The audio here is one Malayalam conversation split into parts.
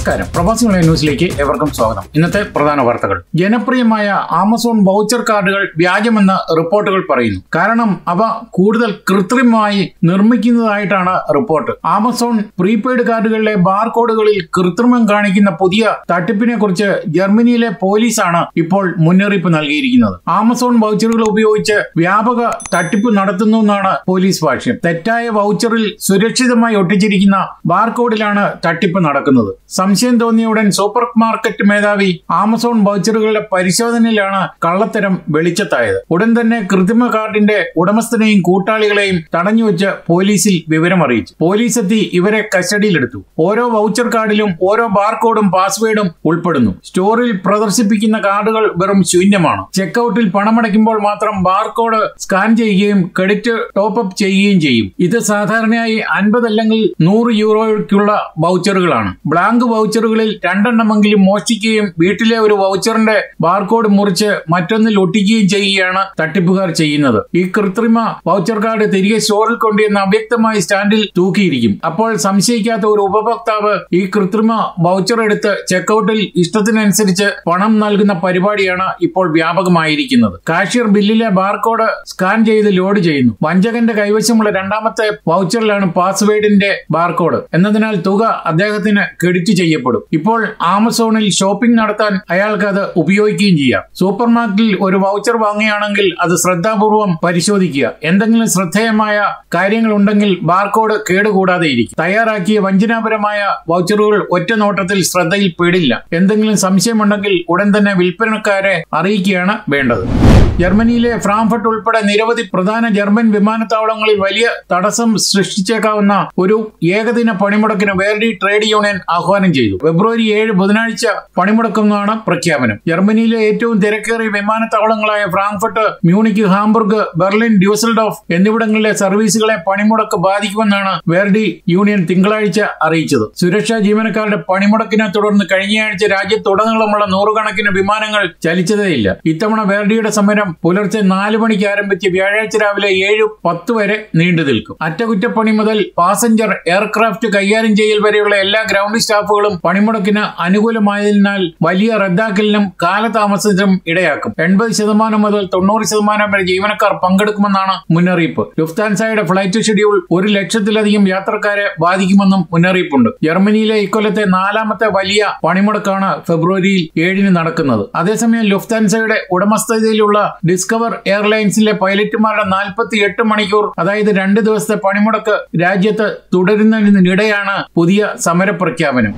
നമസ്കാരം പ്രവാസികളെ ന്യൂസിലേക്ക് എവർക്കും സ്വാഗതം ഇന്നത്തെ പ്രധാന വാർത്തകൾ ജനപ്രിയമായ ആമസോൺ വൗച്ചർ കാർഡുകൾ വ്യാജമെന്ന് റിപ്പോർട്ടുകൾ പറയുന്നു കാരണം അവ കൂടുതൽ കൃത്രിമമായി നിർമ്മിക്കുന്നതായിട്ടാണ് റിപ്പോർട്ട് ആമസോൺ പ്രീപെയ്ഡ് കാർഡുകളിലെ ബാർകോഡുകളിൽ കൃത്രിമം കാണിക്കുന്ന പുതിയ തട്ടിപ്പിനെ കുറിച്ച് ജർമ്മനിയിലെ പോലീസാണ് ഇപ്പോൾ മുന്നറിയിപ്പ് നൽകിയിരിക്കുന്നത് ആമസോൺ വൗച്ചറുകൾ ഉപയോഗിച്ച് വ്യാപക തട്ടിപ്പ് നടത്തുന്നു എന്നാണ് പോലീസ് ഭാഷ്യം തെറ്റായ വൗച്ചറിൽ സുരക്ഷിതമായി ഒട്ടിച്ചിരിക്കുന്ന ബാർകോഡിലാണ് തട്ടിപ്പ് നടക്കുന്നത് സംശയം തോന്നിയ ഉടൻ സൂപ്പർ മാർക്കറ്റ് മേധാവി ആമസോൺ വൗച്ചറുകളുടെ പരിശോധനയിലാണ് കള്ളത്തരം വെളിച്ചത്തായത് ഉടൻ തന്നെ കൃത്രിമ കാർഡിന്റെ ഉടമസ്ഥനെയും കൂട്ടാളികളെയും തടഞ്ഞുവെച്ച് പോലീസിൽ വിവരം അറിയിച്ചു പോലീസ് എത്തി ഇവരെ കസ്റ്റഡിയിലെടുത്തു ഓരോ വൗച്ചർ കാർഡിലും ഓരോ ബാർകോഡും പാസ്വേഡും ഉൾപ്പെടുന്നു സ്റ്റോറിൽ പ്രദർശിപ്പിക്കുന്ന കാർഡുകൾ വെറും ശൂന്യമാണ് ചെക്കൌട്ടിൽ പണമടയ്ക്കുമ്പോൾ മാത്രം ബാർകോഡ് സ്കാൻ ചെയ്യുകയും ക്രെഡിറ്റ് ടോപ്പ് അപ്പ് ചെയ്യുകയും ചെയ്യും ഇത് സാധാരണയായി അൻപത് അല്ലെങ്കിൽ നൂറ് യൂറോയ്ക്കുള്ള വൗച്ചറുകളാണ് ബ്ലാങ്ക് വൗച്ചറുകളിൽ രണ്ടെണ്ണമെങ്കിലും മോഷ്ടിക്കുകയും വീട്ടിലെ ഒരു വൗച്ചറിന്റെ ബാർകോഡ് മുറിച്ച് മറ്റൊന്നിൽ ഒട്ടിക്കുകയും ചെയ്യുകയാണ് തട്ടിപ്പുകാർ ചെയ്യുന്നത് ഈ കൃത്രിമ വൗച്ചർ കാർഡ് തിരികെ സ്റ്റോറിൽ കൊണ്ടുവന്ന് അവ്യക്തമായി സ്റ്റാൻഡിൽ തൂക്കിയിരിക്കും അപ്പോൾ സംശയിക്കാത്ത ഒരു ഉപഭോക്താവ് ഈ കൃത്രിമ വൗച്ചർ എടുത്ത് ചെക്കൌട്ടിൽ ഇഷ്ടത്തിനനുസരിച്ച് പണം നൽകുന്ന പരിപാടിയാണ് ഇപ്പോൾ വ്യാപകമായിരിക്കുന്നത് കാഷ്യർ ബില്ലിലെ ബാർകോഡ് സ്കാൻ ചെയ്ത് ലോഡ് ചെയ്യുന്നു വഞ്ചകന്റെ കൈവശമുള്ള രണ്ടാമത്തെ വൗച്ചറിലാണ് പാസ്വേഡിന്റെ ബാർകോഡ് എന്നതിനാൽ തുക അദ്ദേഹത്തിന് ക്രെഡിറ്റ് ചെയ്യപ്പെടും ഇപ്പോൾ ആമസോണിൽ ഷോപ്പിംഗ് നടത്താൻ അയാൾക്ക് അത് ഉപയോഗിക്കുകയും ചെയ്യാം സൂപ്പർ മാർക്കറ്റിൽ ഒരു വൗച്ചർ വാങ്ങുകയാണെങ്കിൽ അത് ശ്രദ്ധാപൂർവം പരിശോധിക്കുക എന്തെങ്കിലും ശ്രദ്ധേയമായ കാര്യങ്ങൾ ഉണ്ടെങ്കിൽ ബാർകോഡ് കേടുകൂടാതെ ഇരിക്കും തയ്യാറാക്കിയ വഞ്ചനാപരമായ വൗച്ചറുകൾ ഒറ്റ നോട്ടത്തിൽ ശ്രദ്ധയിൽ പെടില്ല എന്തെങ്കിലും സംശയമുണ്ടെങ്കിൽ ഉടൻ തന്നെ വിൽപ്പനക്കാരെ അറിയിക്കുകയാണ് വേണ്ടത് ജർമ്മനിയിലെ ഫ്രാങ്ക്ഫർട്ട് ഉൾപ്പെടെ നിരവധി പ്രധാന ജർമ്മൻ വിമാനത്താവളങ്ങളിൽ വലിയ തടസ്സം സൃഷ്ടിച്ചേക്കാവുന്ന ഒരു ഏകദിന പണിമുടക്കിന് വേർഡി ട്രേഡ് യൂണിയൻ ആഹ്വാനം ചെയ്തു ഫെബ്രുവരി ഏഴ് ബുധനാഴ്ച പണിമുടക്കുമെന്നാണ് പ്രഖ്യാപനം ജർമ്മനിയിലെ ഏറ്റവും തിരക്കേറിയ വിമാനത്താവളങ്ങളായ Frankfurt Munich Hamburg Berlin Dusseldorf എന്നിവിടങ്ങളിലെ സർവീസുകളെ പണിമുടക്ക് ബാധിക്കുമെന്നാണ് വേർഡി യൂണിയൻ തിങ്കളാഴ്ച അറിയിച്ചത് സുരക്ഷാ ജീവനക്കാരുടെ പണിമുടക്കിനെ തുടർന്ന് കഴിഞ്ഞയാഴ്ച രാജ്യത്തുടനീളമുള്ള നൂറുകണക്കിന് വിമാനങ്ങൾ ചലിച്ചതേയില്ല ഇത്തവണ വേർഡിയുടെ സമരം പുലർച്ചെ നാല് മണിക്ക് ആരംഭിച്ച് വ്യാഴാഴ്ച രാവിലെ ഏഴ് പത്ത് വരെ നീണ്ടു നിൽക്കും അറ്റകുറ്റപ്പണി മുതൽ പാസഞ്ചർ എയർക്രാഫ്റ്റ് കൈകാര്യം ചെയ്യൽ വരെയുള്ള എല്ലാ ഗ്രൗണ്ട് സ്റ്റാഫുകളും പണിമുടക്കിന് അനുകൂലമായതിനാൽ വലിയ റദ്ദാക്കലിനും കാലതാമസത്തിനും ഇടയാക്കും എൺപത് ശതമാനം മുതൽ തൊണ്ണൂറ് ശതമാനം വരെ ജീവനക്കാർ പങ്കെടുക്കുമെന്നാണ് മുന്നറിയിപ്പ് ലുഫ്താൻസയുടെ ഫ്ലൈറ്റ് ഷെഡ്യൂൾ ഒരു ലക്ഷത്തിലധികം യാത്രക്കാരെ ബാധിക്കുമെന്നും മുന്നറിയിപ്പുണ്ട് ജർമ്മനിയിലെ ഇക്കൊല്ലത്തെ നാലാമത്തെ വലിയ പണിമുടക്കാണ് ഫെബ്രുവരിയിൽ ഏഴിന് നടക്കുന്നത് അതേസമയം ലുഫ്താൻസയുടെ ഉടമസ്ഥതയിലുള്ള ഡിസ്കവർ എയർലൈൻസിലെ പൈലറ്റുമാരുടെ നാൽപ്പത്തി എട്ട് മണിക്കൂർ അതായത് രണ്ട് ദിവസത്തെ പണിമുടക്ക് രാജ്യത്ത് തുടരുന്നതിനിടെയാണ് പുതിയ സമരപ്രഖ്യാപനം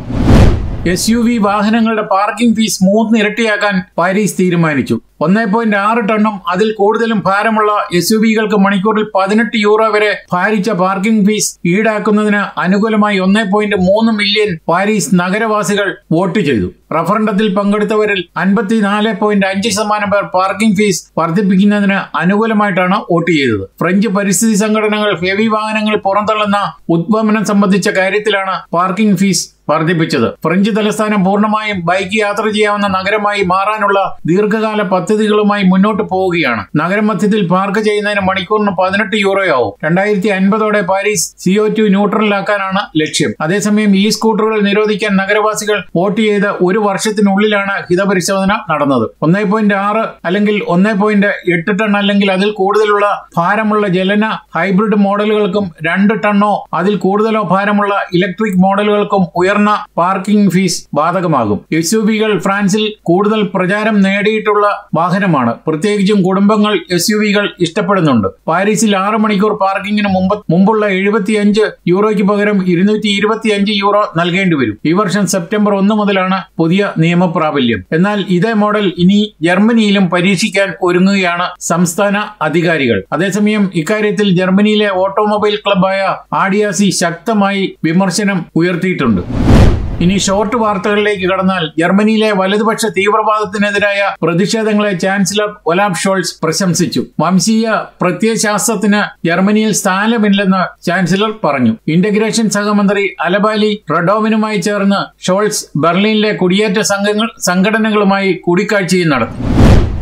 എസ് യു വി വാഹനങ്ങളുടെ പാർക്കിംഗ് ഫീസ് മൂന്ന് ഇരട്ടിയാക്കാൻ പാരീസ് തീരുമാനിച്ചു ഒന്നേ പോയിന്റ് ആറ് ടണ്ണും അതിൽ കൂടുതലും ഭാരമുള്ള എസ് യു വികൾക്ക് മണിക്കൂറിൽ പതിനെട്ട് യൂറോ വരെ ഭാരിച്ച പാർക്കിംഗ് ഫീസ് ഈടാക്കുന്നതിന് അനുകൂലമായി ഒന്നേ പോയിന്റ് മൂന്ന് മില്യൺ പാരീസ് നഗരവാസികൾ വോട്ട് ചെയ്തു റഫറണ്ടത്തിൽ പങ്കെടുത്തവരിൽ അൻപത്തിനാല് പോയിന്റ് അഞ്ച് ശതമാനം പേർ പാർക്കിംഗ് ഫീസ് വർദ്ധിപ്പിക്കുന്നതിന് അനുകൂലമായിട്ടാണ് വോട്ട് ചെയ്തത് ഫ്രഞ്ച് പരിസ്ഥിതി സംഘടനകൾ ഹെവി വാഹനങ്ങൾ പുറന്തള്ളുന്ന ഉദ്വമനം സംബന്ധിച്ച കാര്യത്തിലാണ് പാർക്കിംഗ് ഫീസ് വർദ്ധിപ്പിച്ചത് ഫ്രഞ്ച് തലസ്ഥാനം പൂർണ്ണമായും ബൈക്ക് യാത്ര ചെയ്യാവുന്ന നഗരമായി മാറാനുള്ള ദീർഘകാല പദ്ധതികളുമായി മുന്നോട്ട് പോവുകയാണ് നഗരമധ്യത്തിൽ പാർക്ക് ചെയ്യുന്നതിന് മണിക്കൂറിന് പതിനെട്ട് യൂറോയാവും രണ്ടായിരത്തി അൻപതോടെ പാരീസ് സിഒ ടു ന്യൂട്രലാക്കാനാണ് ലക്ഷ്യം അതേസമയം ഈ സ്കൂട്ടറുകൾ നിരോധിക്കാൻ നഗരവാസികൾ വോട്ട് ചെയ്ത് ഒരു വർഷത്തിനുള്ളിലാണ് ഹിതപരിശോധന നടന്നത് ഒന്നേ പോയിന്റ് ആറ് അല്ലെങ്കിൽ ഒന്നേ പോയിന്റ് എട്ട് ടൺ അല്ലെങ്കിൽ അതിൽ കൂടുതലുള്ള ഭാരമുള്ള ജലന ഹൈബ്രിഡ് മോഡലുകൾക്കും രണ്ട് ടണ്ണോ അതിൽ കൂടുതലോ ഭാരമുള്ള ഇലക്ട്രിക് മോഡലുകൾക്കും ഉയർന്ന പാർക്കിംഗ് ഫീസ് ബാധകമാകും എസ് യു വികൾ ഫ്രാൻസിൽ കൂടുതൽ പ്രചാരം നേടിയിട്ടുള്ള വാഹനമാണ് പ്രത്യേകിച്ചും കുടുംബങ്ങൾ എസ് യു വികൾ ഇഷ്ടപ്പെടുന്നുണ്ട് പാരീസിൽ ആറ് മണിക്കൂർ പാർക്കിങ്ങിന് മുമ്പ് മുമ്പുള്ള എഴുപത്തിയഞ്ച് യൂറോയ്ക്ക് പകരം ഇരുന്നൂറ്റി ഇരുപത്തിയഞ്ച് യൂറോ നൽകേണ്ടി വരും ഈ വർഷം സെപ്റ്റംബർ ഒന്ന് മുതലാണ് പുതിയ നിയമപ്രാബല്യം എന്നാൽ ഇതേ മോഡൽ ഇനി ജർമ്മനിയിലും പരീക്ഷിക്കാൻ ഒരുങ്ങുകയാണ് സംസ്ഥാന അധികാരികൾ അതേസമയം ഇക്കാര്യത്തിൽ ജർമ്മനിയിലെ ഓട്ടോമൊബൈൽ ക്ലബായ ആഡിയാസി ശക്തമായി വിമർശനം ഉയർത്തിയിട്ടുണ്ട് ഇനി ഷോർട്ട് വാർത്തകളിലേക്ക് കടന്നാൽ ജർമ്മനിയിലെ വലതുപക്ഷ തീവ്രവാദത്തിനെതിരായ പ്രതിഷേധങ്ങളെ ചാൻസലർ ഒലാബ് ഷോൾസ് പ്രശംസിച്ചു വംശീയ പ്രത്യയശാസ്ത്രത്തിന് ജർമ്മനിയിൽ സ്ഥാനമില്ലെന്ന് ചാൻസലർ പറഞ്ഞു ഇന്റഗ്രേഷൻ സഹമന്ത്രി അലബാലി റഡോവിനുമായി ചേർന്ന് ഷോൾസ് ബെർലിനിലെ കുടിയേറ്റ സംഘങ്ങൾ സംഘടനകളുമായി കൂടിക്കാഴ്ചയും നടത്തി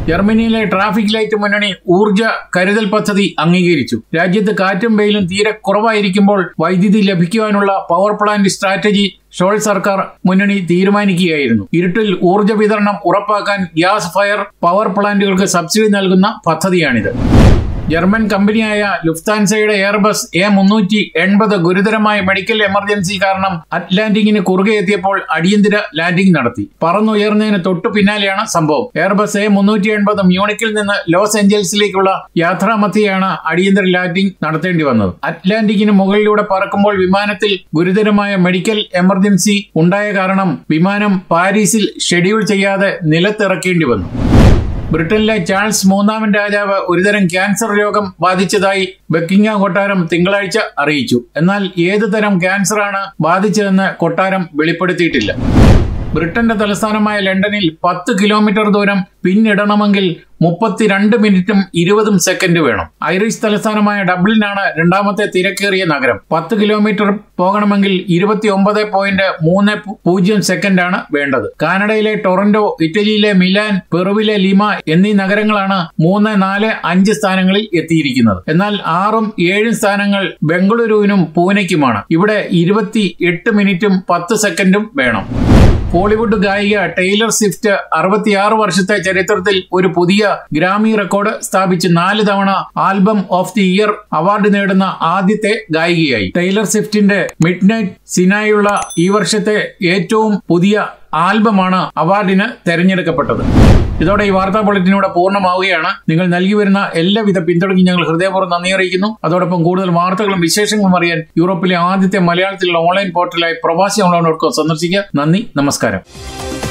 ജർമ്മനിയിലെ ട്രാഫിക് ലൈറ്റ് മുന്നണി ഊർജ കരുതൽ പദ്ധതി അംഗീകരിച്ചു രാജ്യത്ത് കാറ്റും വെയിലും തീരെ കുറവായിരിക്കുമ്പോൾ വൈദ്യുതി ലഭിക്കുവാനുള്ള പവർ പ്ലാന്റ് സ്ട്രാറ്റജി ഷോൾ സർക്കാർ മുന്നണി തീരുമാനിക്കുകയായിരുന്നു ഇരുട്ടിൽ ഊർജ വിതരണം ഉറപ്പാക്കാൻ ഗ്യാസ് ഫയർ പവർ പ്ലാന്റുകൾക്ക് സബ്സിഡി നൽകുന്ന പദ്ധതിയാണിത് ജർമ്മൻ കമ്പനിയായ ലുഫ്താൻസയുടെ എയർബസ് എ മുന്നൂറ്റി എൺപത് ഗുരുതരമായ മെഡിക്കൽ എമർജൻസി കാരണം അറ്റ്ലാന്റിക്കിന് കുറുകെ എത്തിയപ്പോൾ അടിയന്തര ലാൻഡിംഗ് നടത്തി പറന്നുയർന്നതിന് തൊട്ടു പിന്നാലെയാണ് സംഭവം എയർബസ് എ മുന്നൂറ്റി എൺപത് മ്യൂണിക്കിൽ നിന്ന് ലോസ് ഏഞ്ചൽസിലേക്കുള്ള യാത്രാമധ്യയാണ് അടിയന്തര ലാൻഡിംഗ് നടത്തേണ്ടി വന്നത് അറ്റ്ലാന്റിക്കിന് മുകളിലൂടെ പറക്കുമ്പോൾ വിമാനത്തിൽ ഗുരുതരമായ മെഡിക്കൽ എമർജൻസി ഉണ്ടായ കാരണം വിമാനം പാരീസിൽ ഷെഡ്യൂൾ ചെയ്യാതെ നിലത്തിറക്കേണ്ടി വന്നു ബ്രിട്ടനിലെ ചാൾസ് മൂന്നാമൻ രാജാവ് ഒരുതരം ക്യാൻസർ രോഗം ബാധിച്ചതായി ബക്കിംഗാം കൊട്ടാരം തിങ്കളാഴ്ച അറിയിച്ചു എന്നാൽ ഏത് തരം ക്യാൻസറാണ് ബാധിച്ചതെന്ന് കൊട്ടാരം വെളിപ്പെടുത്തിയിട്ടില്ല ബ്രിട്ടന്റെ തലസ്ഥാനമായ ലണ്ടനിൽ പത്ത് കിലോമീറ്റർ ദൂരം പിന്നിടണമെങ്കിൽ മുപ്പത്തിരണ്ട് മിനിറ്റും ഇരുപതും സെക്കൻഡ് വേണം ഐറിഷ് തലസ്ഥാനമായ ഡബ്ലിനാണ് രണ്ടാമത്തെ തിരക്കേറിയ നഗരം പത്ത് കിലോമീറ്റർ പോകണമെങ്കിൽ ഇരുപത്തി ഒമ്പത് പോയിന്റ് മൂന്ന് പൂജ്യം സെക്കൻഡാണ് വേണ്ടത് കാനഡയിലെ ടൊറന്റോ ഇറ്റലിയിലെ മിലാൻ പെറുവിലെ ലിമ എന്നീ നഗരങ്ങളാണ് മൂന്ന് നാല് അഞ്ച് സ്ഥാനങ്ങളിൽ എത്തിയിരിക്കുന്നത് എന്നാൽ ആറും ഏഴും സ്ഥാനങ്ങൾ ബംഗളൂരുവിനും പൂനെക്കുമാണ് ഇവിടെ ഇരുപത്തി എട്ട് മിനിറ്റും പത്ത് സെക്കൻഡും വേണം ബോളിവുഡ് ഗായിക ടൈലർ സ്വിഫ്റ്റ് അറുപത്തിയാറ് വർഷത്തെ ചരിത്രത്തിൽ ഒരു പുതിയ ഗ്രാമി റെക്കോർഡ് സ്ഥാപിച്ച് നാല് തവണ album of the year award നേടുന്ന ആദ്യത്തെ ഗായികയായി ടൈലർ സ്വിഫ്റ്റിന്റെ മിഡ് നൈറ്റ് സിനായുള്ള ഈ വർഷത്തെ ഏറ്റവും പുതിയ ആൽബമാണ് അവാർഡിന് തെരഞ്ഞെടുക്കപ്പെട്ടത് ഇതോടെ ഈ വാർത്താ ബുള്ളറ്റിനൂടെ പൂർണ്ണമാവുകയാണ് നിങ്ങൾ നൽകി വരുന്ന എല്ലാവിധ പിന്തുണയ്ക്കും ഞങ്ങൾ ഹൃദയപൂർവ്വം നന്ദി അറിയിക്കുന്നു അതോടൊപ്പം കൂടുതൽ വാർത്തകളും വിശേഷങ്ങളും അറിയാൻ യൂറോപ്പിലെ ആദ്യത്തെ മലയാളത്തിലുള്ള ഓൺലൈൻ പോർട്ടലായി പ്രവാസി ഓൺലൈൻ ഡോട്ട് കോം സന്ദർശിക്കുക നന്ദി നമസ്കാരം